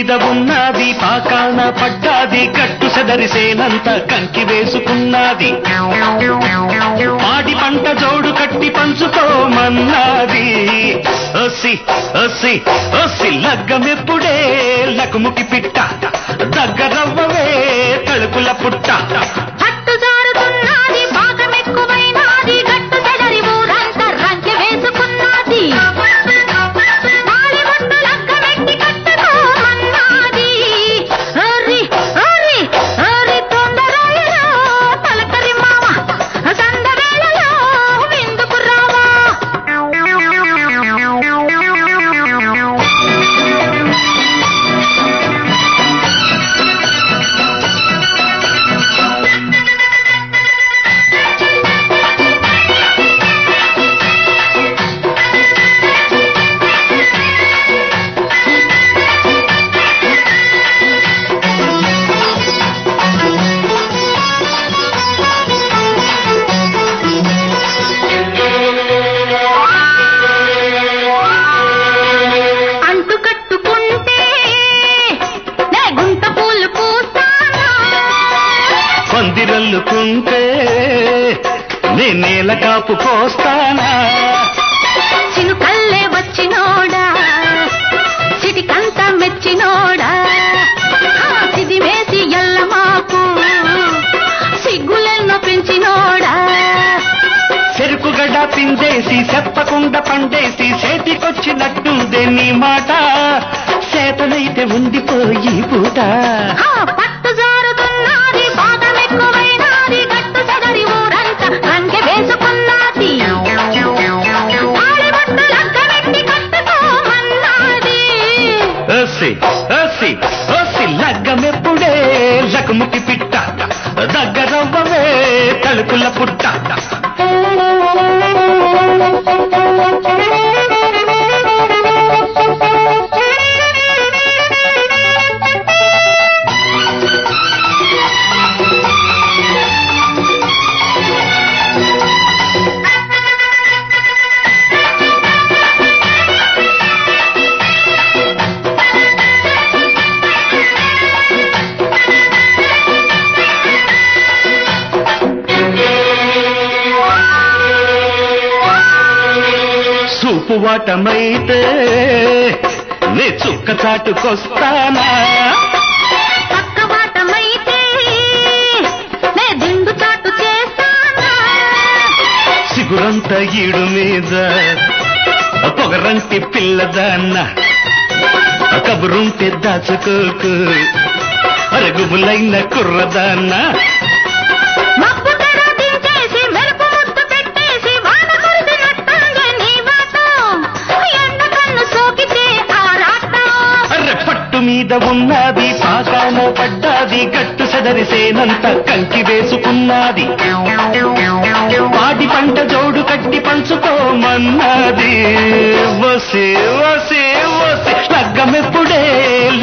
మీద ఉన్నది పాకాన పడ్డాది కట్టు సెదరిసేనంత కంకి వేసుకున్నది పాడి పంట జోడు కట్టి పంచుకోమన్నది ఒసి ఒసి ఒసి లగ్గమెప్పుడే లకుముకి పిట్ట దగ్గరవ్వవే తలుపుల పుట్ట పట్టు జారుతున్నది పాకమెక్కువైనది గట్టు చెదరి ఊరంతా రంకె వేసుకున్నది తాళిబొట్టు లగ్గమెట్టి కట్టుకోమన్నది ఓరి ఓరి ఓరి తొందరలో తలకరి మామ సందవేళలో విందుకు రావా అంటు కట్టుకుంటే నే గుంట పూలు పూస్తానా పందిరల్లుకుంటే నే నేల కాపు పోస్తానా చినుకల్లే వచ్చినోడా చిటికంత మెచ్చినోడా ఆ సిదిమేసి ఎల్లమాకు సిగ్గులెన్నో పెంచినోడా చెరుకుగడ్డ పిండేసి చెప్పకుండా పండేసి చేతికొచ్చినట్టుందే నీ మాట చేతనైతే ఉండిపోయి పూట ఆ పట్టు జారుతున్నది పాదమెక్కువైనది గట్టు చెదరి ఊరంతా రంకె వేసుకున్నది తాళిబొట్టు లగ్గమెట్టి కట్టుకోమన్నది ఒసి ఒసి ఒసి లగ్గమెప్పుడే లకుముకి పిట్ట దగ్గరవ్వవే తలుపుల పుట్ట సూపు వాటమైతే నే చుక్క చాటుకొస్తానా పక్కవాటమైతే నే దిండు చాటు చేస్తానా సిగురంత ఈడు మీద పొగరంటి పిల్లదాన్న కబురుంటే దాచుకోకు అరుగుములైన కుర్రదాన్న మబ్బు తెర దించేసి మెరుపు ముద్దు పెట్టేసి వాన కురిసినట్టుంది నీ వాటం ఎండ కన్ను సోకితే ఆరాటం అర్రె పట్టు మీద ఉన్నది పాకాన పడ్డాది గట్టు సెదరిసేనంత కంకి వేసుకున్నది పాడి పంట జోడు కట్టి పంచుకోమన్నది వసే వసే వసే లగ్గమెప్పుడే